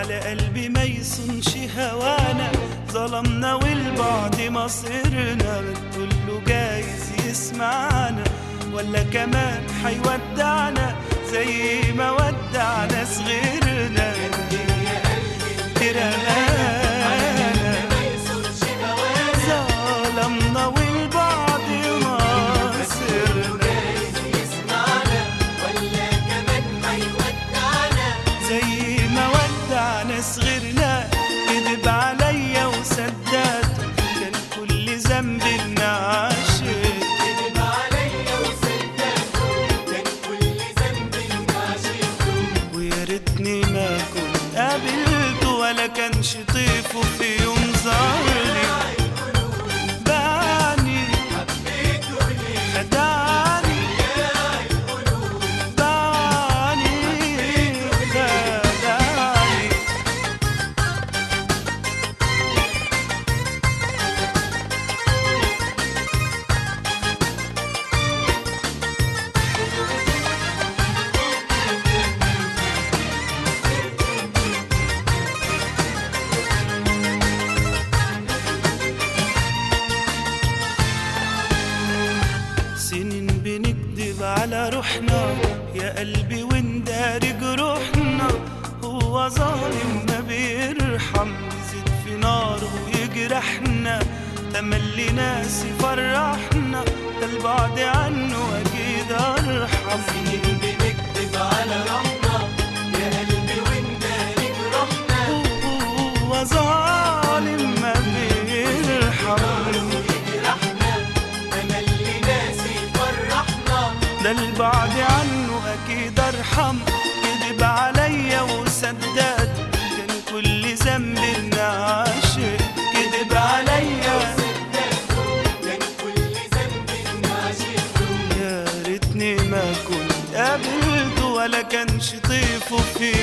على قلبي ما يصونش هوانا ظلمنا والبعد مصيرنا بتقول له جايز يسمعنا ولا كمان حيودعنا زي ما ودعنا صغيرنا رمانا ظلمنا والبعد مصيرنا زي ما ودعنا صغرنا كذب عليا وسداته كان كل ذنب عاشق ويا ريتني ما كنت قابلته ولا كانش طيفه في يوم ظهرلي باعني خدعني باعني خدعني سنين بنكذب على روحنا يا قلبي ونداري جروحنا هو ظالم ما بيرحم يزيد في ناره ويجرحنا تملي ناس يفرحنا ده البعد عنه اكيد ارحم سنين بنكذب على روحنا يا قلبي ونداري جروحنا هو ظالم ما بيرحم ده البعد عنه اكيد ارحم كذب عليا وسداد كان كل ذنب عاشق كذب عليا يا ريتني ما كنت قابلته ولا كانش طيفه في